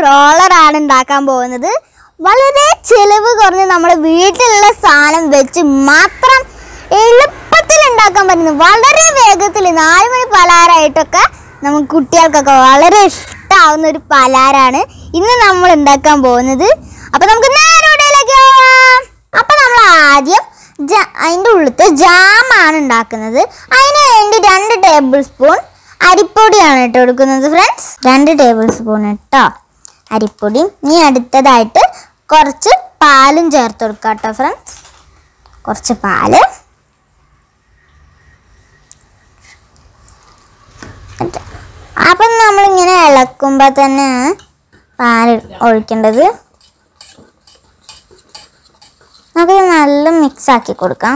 റോളറാണ് ഉണ്ടാക്കാൻ പോകുന്നത് വളരെ ചെലവ് കുറഞ്ഞ് നമ്മുടെ വീട്ടിലുള്ള സാധനം വെച്ച് മാത്രം എളുപ്പത്തിൽ ഉണ്ടാക്കാൻ പറ്റുന്നു വളരെ വേഗത്തിൽ നാല് മണി പലഹാരമായിട്ടൊക്കെ നമുക്ക് കുട്ടികൾക്കൊക്കെ വളരെ ഇഷ്ടമാവുന്ന ഒരു പലഹാരമാണ് ഇന്ന് നമ്മൾ ഉണ്ടാക്കാൻ പോകുന്നത് അപ്പൊ നമുക്ക് നേരെ വീഡിയോയിലേക്ക് പോവാം അപ്പൊ നമ്മൾ ആദ്യം ജ- അതിൻ്റെ ഉള്ളിലത്തെ ജാമാണ് ഉണ്ടാക്കുന്നത് അതിന് വേണ്ടി രണ്ട് ടേബിൾ സ്പൂൺ അരിപ്പൊടിയാണ് ഇട്ട് കൊടുക്കുന്നത് ഫ്രണ്ട്സ് രണ്ട് ടേബിൾ സ്പൂൺ ഇട്ടോ അരിപ്പൊടിയും ഇനി അടുത്തതായിട്ട് കുറച്ച് പാലും ചേർത്ത് കൊടുക്കാം കേട്ടോ ഫ്രണ്ട്സ് കുറച്ച് പാല് എന്നിട്ട് അപ്പം നമ്മളിങ്ങനെ ഇളക്കുമ്പോൾ തന്നെ പാല് ഒഴിക്കേണ്ടത് നമുക്ക് നല്ല മിക്സ് ആക്കി കൊടുക്കാം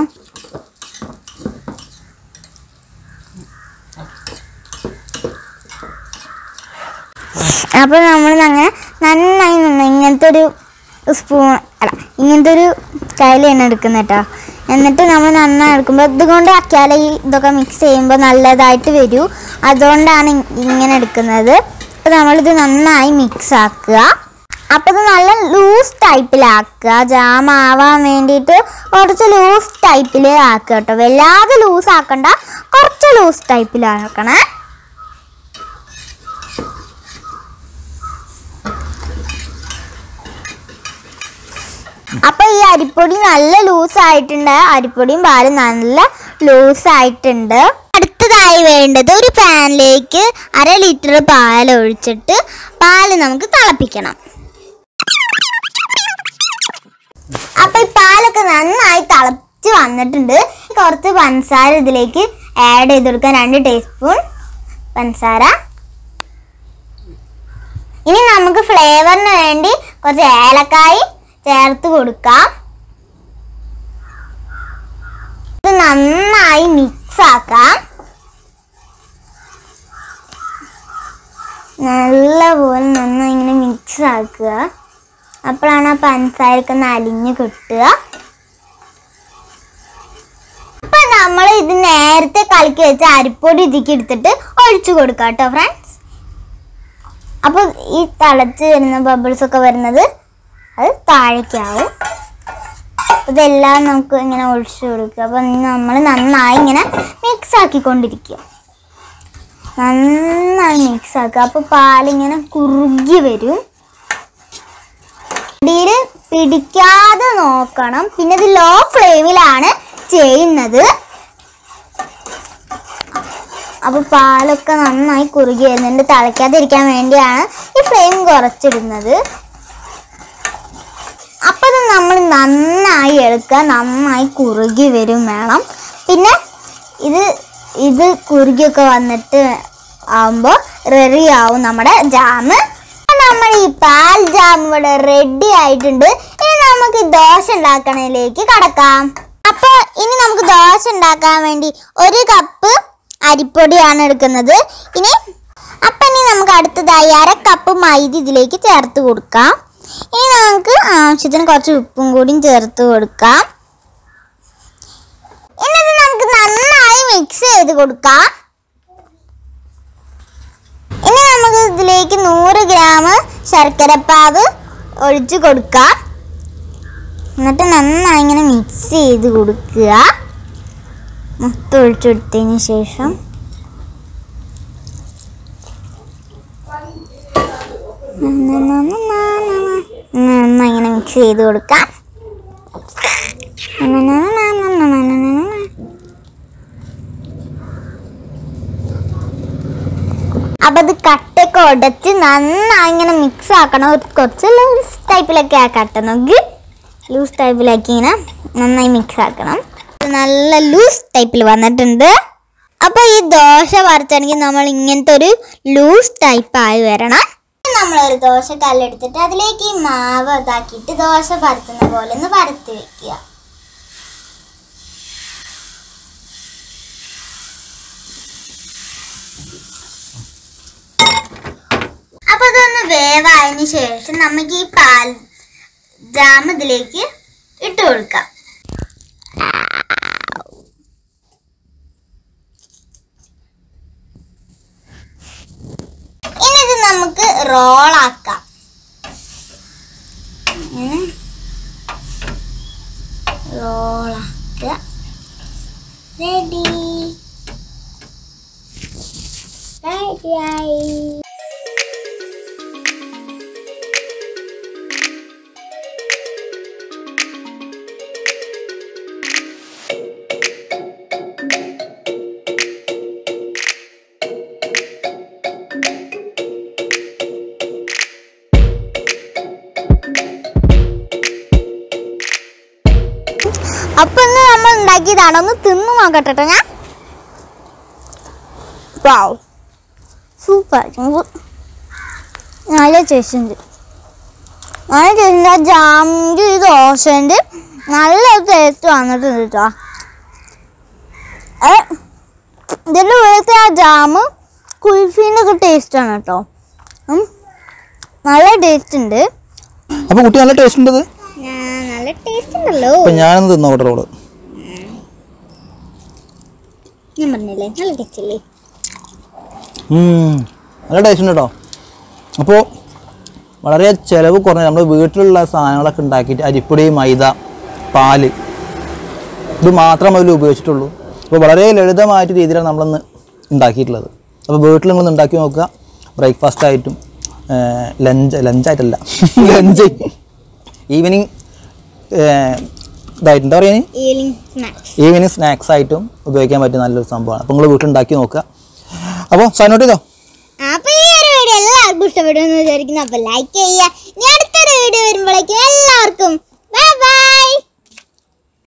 അപ്പോൾ നമ്മൾ അങ്ങനെ നന്നായി നിന്ന് ഇങ്ങനത്തെ ഒരു സ്പൂൺ അല്ല ഇങ്ങനത്തെ ഒരു കയ്യിലാണ് എടുക്കുന്നത് കേട്ടോ എന്നിട്ട് നമ്മൾ നന്നായി എടുക്കുമ്പോൾ ഇതുകൊണ്ട് ആക്കിയാലേ ഈ ഇതൊക്കെ മിക്സ് ചെയ്യുമ്പോൾ നല്ലതായിട്ട് വരൂ അതുകൊണ്ടാണ് ഇ- ഇങ്ങനെ എടുക്കുന്നത് അപ്പോൾ നമ്മളിത് നന്നായി മിക്സ് ആക്കുക അപ്പോൾ ഇത് നല്ല ലൂസ് ടൈപ്പിലാക്കുക ജാം ആവാൻ വേണ്ടിയിട്ട് കുറച്ച് ലൂസ് ടൈപ്പിൽ ആക്കുക കേട്ടോ വല്ലാതെ ലൂസ് ആക്കണ്ട കുറച്ച് ലൂസ് ടൈപ്പിലാക്കണേ അപ്പൊ ഈ അരിപ്പൊടി നല്ല ലൂസ് ആയിട്ടുണ്ട് അരിപ്പൊടിയും പാലും നല്ല ലൂസ് ആയിട്ടുണ്ട് അടുത്തതായി വേണ്ടത് ഒരു പാനിലേക്ക് അര ലിറ്റർ പാൽ ഒഴിച്ചിട്ട് പാല് നമുക്ക് തിളപ്പിക്കണം അപ്പൊ ഈ പാലൊക്കെ നന്നായി തിളച്ച് വന്നിട്ടുണ്ട് കുറച്ച് പഞ്ചസാര ഇതിലേക്ക് ആഡ് ചെയ്ത് കൊടുക്കാം രണ്ട് ടീസ്പൂൺ പഞ്ചസാര ഇനി നമുക്ക് ഫ്ലേവറിന് വേണ്ടി കുറച്ച് ഏലക്കായി ചേർത്ത് കൊടുക്കാം ഇത് നന്നായി മിക്സ് ആക്കാം നല്ലപോലെ നന്നായി ഇങ്ങനെ മിക്സ് ആക്കുക അപ്പോഴാണ് ആ പഞ്ചസാരയൊക്കെ ഒന്ന് അലിഞ്ഞ് കിട്ടുക അപ്പൊ നമ്മൾ ഇത് നേരത്തെ കലക്കി വെച്ച അരിപ്പൊടി ഇതിക്ക് എടുത്തിട്ട് ഒഴിച്ചു കൊടുക്കാം കേട്ടോ ഫ്രണ്ട്സ് അപ്പൊ ഈ തിളച്ച് വരുന്ന ബബിൾസ് ഒക്കെ വരുന്നത് അത് താഴേക്കാവും ഇതെല്ലാം നമുക്ക് ഇങ്ങനെ ഒഴിച്ചു കൊടുക്കുക അപ്പൊ നമ്മൾ നന്നായി ഇങ്ങനെ മിക്സ് ആക്കിക്കൊണ്ടിരിക്കുക നന്നായി മിക്സ് ആക്കുക അപ്പൊ പാലിങ്ങനെ കുറുകി വരും അടിയിൽ പിടിക്കാതെ നോക്കണം പിന്നെ ഇത് ലോ ഫ്ലെയിമിലാണ് ചെയ്യുന്നത് അപ്പൊ പാലൊക്കെ നന്നായി കുറുകി വരുന്നുണ്ട് തിളയ്ക്കാതിരിക്കാൻ വേണ്ടിയാണ് ഈ ഫ്ലെയിം കുറച്ചിടുന്നത് അപ്പൊ ഇത് നമ്മൾ നന്നായി എടുക്കുക നന്നായി കുറുകി വരും വേണം പിന്നെ ഇത് ഇത് കുറുകിയൊക്കെ വന്നിട്ട് ആവുമ്പോൾ റെഡി ആവും നമ്മുടെ ജാമ് നമ്മുടെ ഈ പാൽ ജാം ഇവിടെ റെഡി ആയിട്ടുണ്ട് ഇനി നമുക്ക് ദോശ ഉണ്ടാക്കണതിലേക്ക് കടക്കാം അപ്പൊ ഇനി നമുക്ക് ദോശ ഉണ്ടാക്കാൻ വേണ്ടി ഒരു കപ്പ് അരിപ്പൊടിയാണ് എടുക്കുന്നത് ഇനി അപ്പൊ ഇനി നമുക്ക് അടുത്തതായി അര കപ്പ് മൈദ ഇതിലേക്ക് ചേർത്ത് കൊടുക്കാം ഇനി നമുക്ക് ആവശ്യത്തിന് കുറച്ച് ഉപ്പും കൂടിയും ചേർത്ത് കൊടുക്കാം എന്നിട്ട് നമുക്ക് നന്നായി മിക്സ് ചെയ്ത് കൊടുക്കാം ഇനി നമുക്ക് ഇതിലേക്ക് നൂറ് ഗ്രാം ശർക്കരപ്പാവ് ഒഴിച്ച് കൊടുക്കാം എന്നിട്ട് നന്നായി ഇങ്ങനെ മിക്സ് ചെയ്ത് കൊടുക്കുക മൊത്തം ഒഴിച്ചു കൊടുത്തതിന് ശേഷം നന്നായി ഇങ്ങനെ മിക്സ് ചെയ്ത് കൊടുക്കാം അപ്പൊ അത് കട്ടയൊക്കെ ഉടച്ച് നന്നായി ഇങ്ങനെ മിക്സ് ആക്കണം ഒരു കുറച്ച് ലൂസ് ടൈപ്പിലൊക്കെ ആക്കട്ടെ നോക്കി ലൂസ് ടൈപ്പിലാക്കി ഇങ്ങനെ നന്നായി മിക്സ് ആക്കണം ഇത് നല്ല ലൂസ് ടൈപ്പിൽ വന്നിട്ടുണ്ട് അപ്പൊ ഈ ദോശ വറുത്താണെങ്കിൽ നമ്മൾ ഇങ്ങനത്തെ ഒരു ലൂസ് ടൈപ്പ് ആയി വരണം നമ്മൾ ഒരു ദോശ കല്ലെടുത്തിട്ട് അതിലേക്ക് ഈ മാവ് ഇതാക്കിയിട്ട് ദോശ പരത്തുന്ന പോലെ ഒന്ന് പരത്തി വെക്കുക അപ്പൊ അതൊന്ന് വേവായതിന് ശേഷം നമുക്ക് ഈ പാൽ ജാം ഇതിലേക്ക് ഇട്ട് കൊടുക്കാം ഇനി ഇത് നമുക്ക് റോളാക്കാം ഇങ്ങനെ റോളാക്കുക റെഡി റെഡിയായി അപ്പൊ ഇന്ന് നമ്മൾ ഉണ്ടാക്കിയതാണ് ഒന്ന് തിന്നു നോക്കട്ടെ ട്ടോ ഞാൻ വാവ് സൂപ്പർ നല്ല ടേസ്റ്റ് ഉണ്ട് നല്ല ടേസ്റ്റ് ആ ജാമിൻ്റെ ഈ ദോശൻ്റെ നല്ല ടേസ്റ്റ് വന്നിട്ടുണ്ട് കേട്ടോ ഏ, ഇതിൻ്റെ ഉള്ളിലത്തെ ആ ജാമ് കുൽഫീൻ്റെ ഒക്കെ ടേസ്റ്റാണ് കേട്ടോ ഉം. നല്ല ടേസ്റ്റ് ഉണ്ട് അപ്പോൾ കുട്ടി നല്ല ടേസ്റ്റ് ഉണ്ട് ഇത് നല്ല ടേസ്റ്റ് ഉണ്ടല്ലോ അപ്പം ഞാനൊന്ന് തിന്നോട്ടെ റോള് ഞാൻ പറഞ്ഞില്ലേ നല്ല ടേസ്റ്റ് അല്ലേ ഉം, നല്ല ടേസ്റ്റ് ഉണ്ട് കേട്ടോ അപ്പോൾ വളരെ ചിലവ് കുറഞ്ഞ നമ്മൾ വീട്ടിലുള്ള സാധനങ്ങളൊക്കെ ഉണ്ടാക്കിയിട്ട് അരിപ്പൊടി മൈദ പാല് ഇത് മാത്രം അതിൽ ഉപയോഗിച്ചിട്ടുള്ളൂ അപ്പോൾ വളരെ ലളിതമായിട്ട് രീതിയിലാണ് നമ്മളിന്ന് ഉണ്ടാക്കിയിട്ടുള്ളത് അപ്പോൾ വീട്ടിൽ നിങ്ങൾ ഉണ്ടാക്കി നോക്കുക ബ്രേക്ക്ഫാസ്റ്റ് ആയിട്ടും ലഞ്ച് ലഞ്ചായിട്ടല്ല ലഞ്ച് ഈവനിങ് ഇതായിട്ട് എന്താ പറയുക ഈവനിങ് സ്നാക്സ് ഈവനിങ് സ്നാക്സ് ആയിട്ടും ഉപയോഗിക്കാൻ പറ്റിയ നല്ലൊരു സംഭവമാണ് അപ്പോൾ നിങ്ങൾ വീട്ടിൽ ഉണ്ടാക്കി നോക്കുക അപ്പോൾ സൈനോട്ട് ചെയ്തോ അപ്പൊ ഈ ഒരു വീഡിയോ എല്ലാവർക്കും ഇഷ്ടപ്പെടുമെന്ന് വിചാരിക്കുന്നു അപ്പൊ ലൈക്ക് ചെയ്യുക ഇനി അടുത്തൊരു വീഡിയോ വരുമ്പോഴേക്കും എല്ലാവർക്കും ബൈ ബൈ